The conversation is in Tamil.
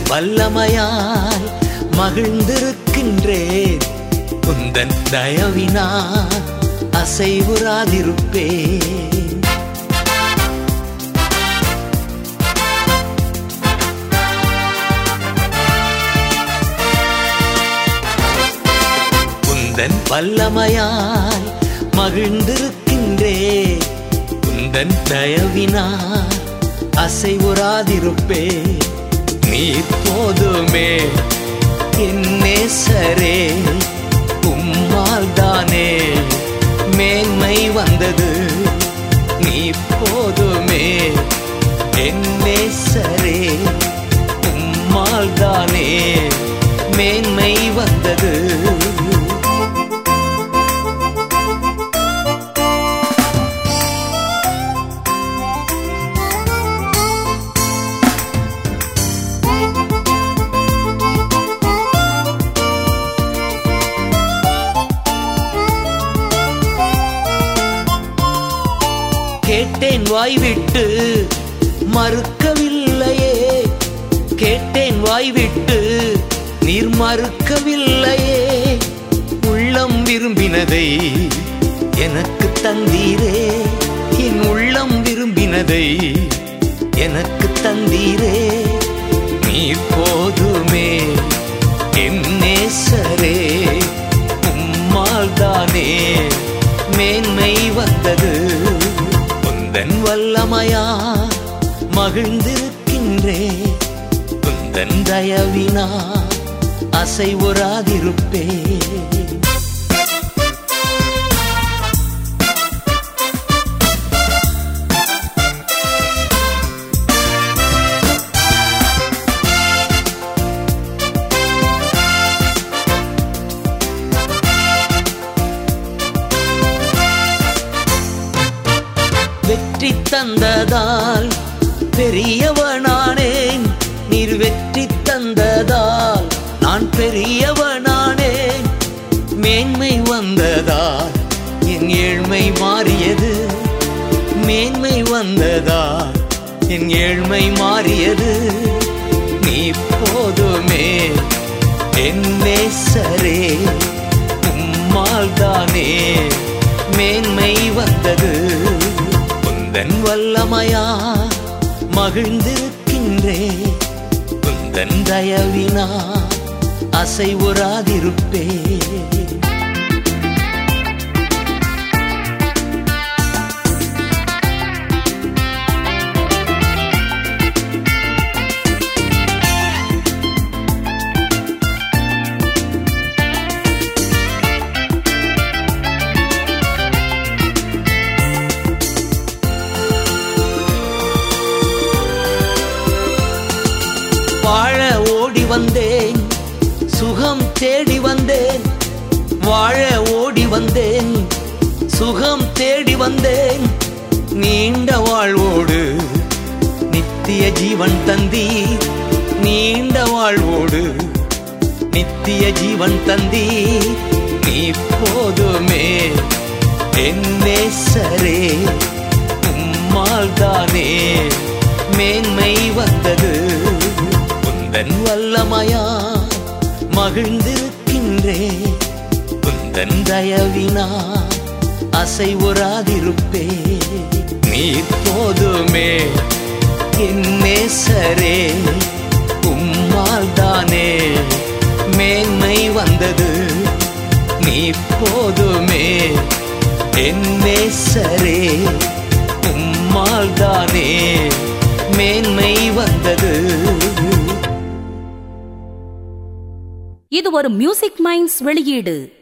வல்லமையாய் மகிழ்ந்திருக்கின்றேன் உந்தன் தயவினால் அசைவுறாதிருப்பேன் உந்தன் வல்லமையாய் மகிழ்ந்திருக்கின்றேன் உந்தன் தயவினால் அசைவுறாதிருப்பே நீ போதுமே என் நேசரே உம்மால் தானே மேன்மை வந்தது நீ போதுமே என் நேசரே உம்மால் தானே மேன்மை வந்தது கேட்டேன் வாய்விட்டு மறுக்கவில்லையே கேட்டேன் வாய்விட்டு நீர் மறுக்கவில்லையே உள்ளம் விரும்பினதை எனக்கு தந்தீரே என் உள்ளம் விரும்பினதை எனக்கு தந்தீரே நீ போதுமே என் நேசரே உம்மால் தானே மேன்மை வந்தது உந்தன் வல்லமையா மகிழ்ந்திருக்கின்றே உந்தன் தயவினா அசைவுறாதிருப்பே வெற்றி தந்ததால் பெரியவனானேன் நீர் வெற்றி தந்ததால் நான் பெரியவனானேன் மேன்மை வந்ததால் என் ஏழ்மை மாறியது மேன்மை வந்ததால் என் ஏழ்மை மாறியது நீ போதுமே என் நேசரே உம்மால் தானே மேன்மை வந்தது உந்தன் வல்லமையா மகிழ்ந்திருக்கின்றே உந்தன் தயவினா அசைவுறாதிருப்பே வாழ ஓடி வந்தேன் சுகம் தேடி வந்தேன் வாழ ஓடி வந்தேன் சுகம் தேடி வந்தேன் நீண்ட வாழ்வோடு நித்திய ஜீவன் தந்தி நீண்ட வாழ்வோடு நித்திய ஜீவன் தந்தி நீ போதுமே என் நேசரே உம்மால் தானே மேன்மை வந்தது உந்தன் வல்லமையா மகிழ்ந்திருக்கின்றே உந்தன் தயவினா அசைவுறாதிருப்பே நீ போதுமே என் நேசரே உம்மால் தானே மேன்மை வந்தது நீ போதுமே என் நேசரே உம்மால் தானே மேன்மை வந்தது இது ஒரு மியூசிக் மைண்ட்ஸ் வெளியீடு